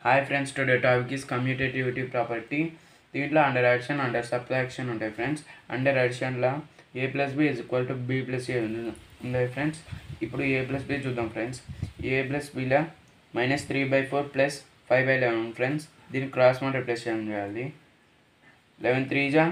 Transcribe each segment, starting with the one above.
hi friends today topic is commutativity property దీంట్లో under addition under subtraction ఉంటాయి friends under యాక్షన్లో A plus B is equal to B plus A ఉన్నాయి friends ఇప్పుడు A plus B చూద్దాం friends A plus బిలో minus three by four plus five by eleven friends దీన్ని cross multiplication చేయాలి eleven three జా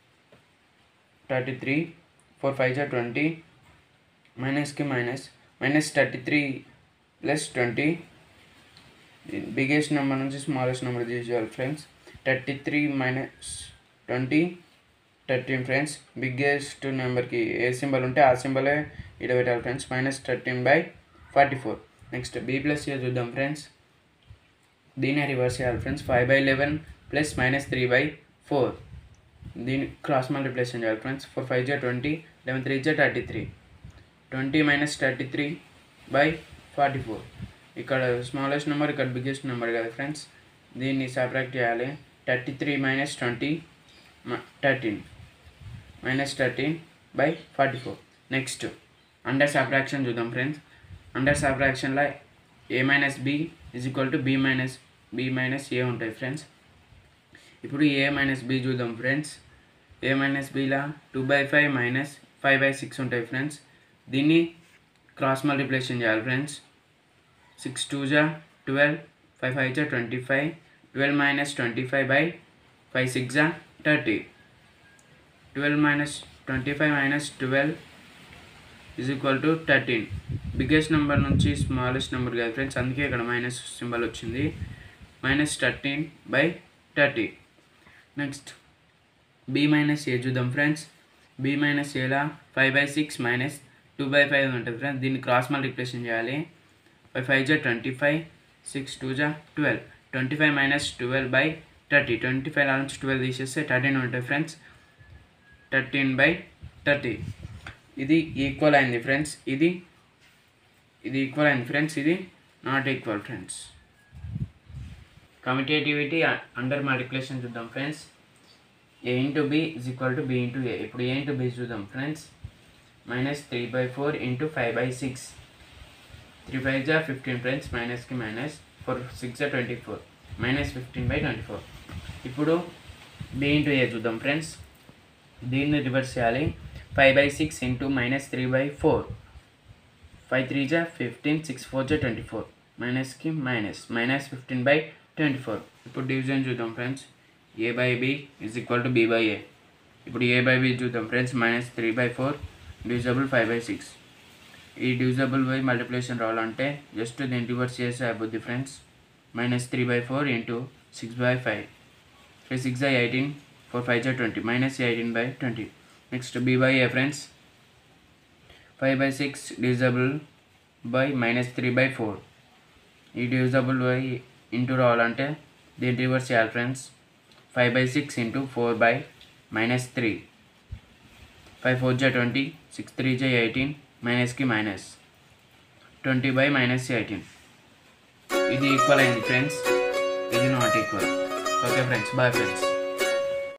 thirty three four five జా twenty మైనస్కి minus minus thirty three plus twenty biggest number నుంచి smallest number తీసేయాలి friends thirty three minus twenty thirteen friends biggest నెంబర్కి ఏ symbol ఉంటే ఆ సింబలే ఇడ పెట్టాలి friends minus thirteen by forty four next B plus A చూద్దాం ఫ్రెండ్స్ దీన్ని రివర్స్ చేయాలి friends five by eleven plus minus three by four దీన్ని క్రాస్ మల్టిప్లికేషన్ చేయాలి ఫ్రెండ్స్ ఫోర్ ఫైవ్ జా ట్వంటీ లెవెన్ త్రీ జా thirty three twenty minus thirty three by forty four ఇక్కడ smallest number ఇక్కడ biggest number కదా friends దీన్ని separate చేయాలి thirty three minus twenty thirteen minus thirteen by forty four next under subtraction చూద్దాం friends under సబ్ట్రాక్షన్లో A minus B is equal to B minus B minus A ఉంటాయి friends ఇప్పుడు A minus B చూద్దాం friends A minus బిలా two by five minus five by six ఉంటాయి friends దీన్ని cross multiplication చేయాలి friends six two జా twelve five five జా twenty five twelve minus twenty five by five six జా thirty twelve minus twenty five minus twelve is equal to thirteen biggest number నుంచి smallest number కదా friends అందుకే ఇక్కడ minus symbol వచ్చింది minus thirteen by thirty next B minus A చూద్దాం friends B minus ఏలా five by six minus two by five ఉంటుంది friends దీన్ని cross multiplication చేయాలి ఫైవ్ ఫైవ్ జా ట్వంటీ ఫైవ్ సిక్స్ టూ జా twelve twenty five minus twelve by thirty twenty five నుంచి twelve తీసేస్తే thirteen ఉంటుంది ఫ్రెండ్స్ థర్టీన్ బై థర్టీ ఇది equal అయింది ఫ్రెండ్స్ ఇది ఇది ఈక్వల్ అయింది ఫ్రెండ్స్ ఇది not equal friends commutativity under multiplication చూద్దాం friends A into B is equal to B into A ఇప్పుడు ఏ ఇంటూ బి చూద్దాం friends minus three by four into five by six three five జా fifteen friends మైనస్కి minus four six జా twenty four minus fifteen by twenty four ఇప్పుడు B into ఏ చూద్దాం friends దీన్ని reverse చేయాలి five by six into minus three by four five three జా fifteen six four జా twenty four మైనస్కి minus minus fifteen by twenty four ఇప్పుడు division చూద్దాం friends A by B is equal to B by A ఇప్పుడు A by B చూద్దాం friends minus three by four divisible five by six ఈ divisible by multiplication రావాలంటే just దీన్ని reverse చేస్తే అయిపోద్ది friends minus three by four into six by five five six by eighteen four five జా twenty minus eighteen by twenty next B by A friends five by six divisible by minus three by four ఈ divisible by into రావాలంటే దీన్ని reverse చేయాలి friends five by six into four by minus three five four జా twenty six three జా eighteen మైనస్కి minus twenty by minus eighteen ఇది equal అయింది friends ఇది not equal okay friends bye friends